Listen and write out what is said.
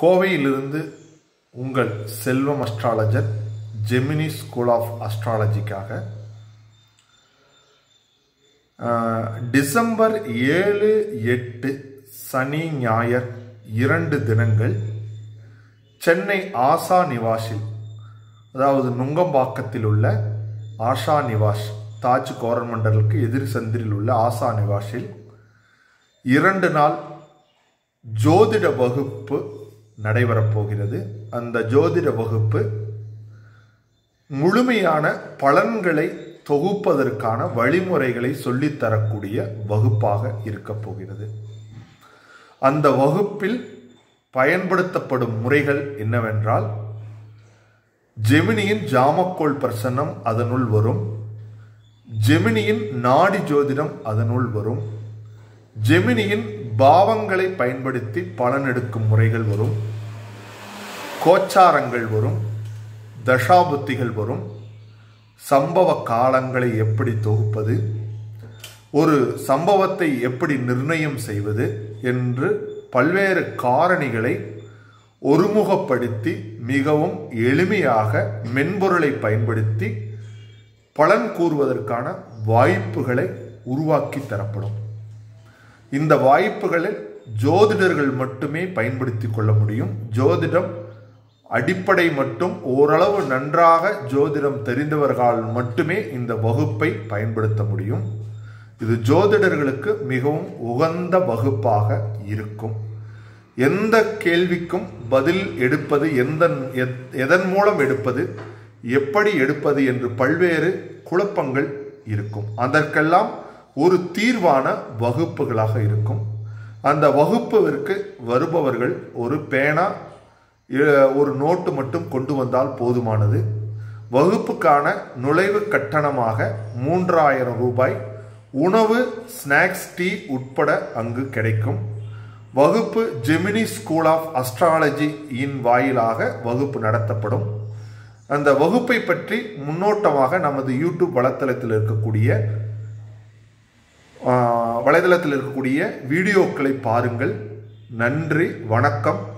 கோவையிலிருந்து உங்கள் Selvam astrologer Gemini school of அஸ்ட்ராலஜிக்காக ஆஹ், டிசம்பர் ஏழு எட்டு சனி ஞாயர் இரண்டு தினங்கள் சென்னை ஆசா நிவாஸில் அதாவது நுங்கம்பாக்கத்தில் உள்ள ஆஷா நிவாஸ் தாஜ் கோரமண்டலுக்கு எதிர் சந்திரில் உள்ள ஆசா நிவாஸில் இரண்டு நாள் ஜோதிட வகுப்பு நடைபெறப் போகிறது அந்த ஜோதிட வகுப்பு முழுமையான பலன்களை தொகுப்பதற்கான வழிமுறைகளை சொல்லித்தரக்கூடிய வகுப்பாக இருக்கப் போகிறது அந்த வகுப்பில் பயன்படுத்தப்படும் முறைகள் என்னவென்றால் ஜெமினியின் ஜாமக்கோள் பிரசன்னம் அதனுள் வரும் ஜெமினியின் நாடி ஜோதிடம் அதனுள் வரும் ஜெமினியின் பாவங்களை பயன்படுத்தி பலன் எடுக்கும் முறைகள் வரும் கோச்சாரங்கள் வரும் தசாபுத்திகள் வரும் சம்பவ காலங்களை எப்படி தொகுப்பது ஒரு சம்பவத்தை எப்படி நிர்ணயம் செய்வது என்று பல்வேறு காரணிகளை ஒருமுகப்படுத்தி மிகவும் எளிமையாக மென்பொருளை பயன்படுத்தி பலன் கூறுவதற்கான வாய்ப்புகளை உருவாக்கி தரப்படும் இந்த வாய்ப்புகளை ஜோதிடர்கள் மட்டுமே பயன்படுத்தி கொள்ள முடியும் ஜோதிடம் அடிப்படை மட்டும் ஓரளவு நன்றாக ஜோதிடம் தெரிந்தவர்களால் மட்டுமே இந்த வகுப்பை பயன்படுத்த முடியும் இது ஜோதிடர்களுக்கு மிகவும் உகந்த வகுப்பாக இருக்கும் எந்த கேள்விக்கும் பதில் எடுப்பது எந்த எத்- எதன் மூலம் எடுப்பது எப்படி எடுப்பது என்று பல்வேறு குழப்பங்கள் இருக்கும் அதற்கெல்லாம் ஒரு தீர்வான வகுப்புகளாக இருக்கும் அந்த வகுப்புவிற்கு வருபவர்கள் ஒரு பேனா இ- ஒரு நோட்டு மட்டும் கொண்டு வந்தால் போதுமானது வகுப்புக்கான நுழைவு கட்டணமாக மூன்றாயிரம் ரூபாய் உணவு ஸ்நாக்ஸ் டீ உட்பட அங்கு கிடைக்கும் வகுப்பு ஜெமினி ஸ்கூல் ஆஃப் அஸ்ட்ராலஜி இன் வாயிலாக வகுப்பு நடத்தப்படும் அந்த வகுப்பை பற்றி முன்னோட்டமாக நமது யூடியூப் வலைத்தளத்தில் இருக்கக்கூடிய ஆஹ், வலைதளத்தில் இருக்கக்கூடிய வீடியோக்களை பாருங்கள் நன்றி வணக்கம்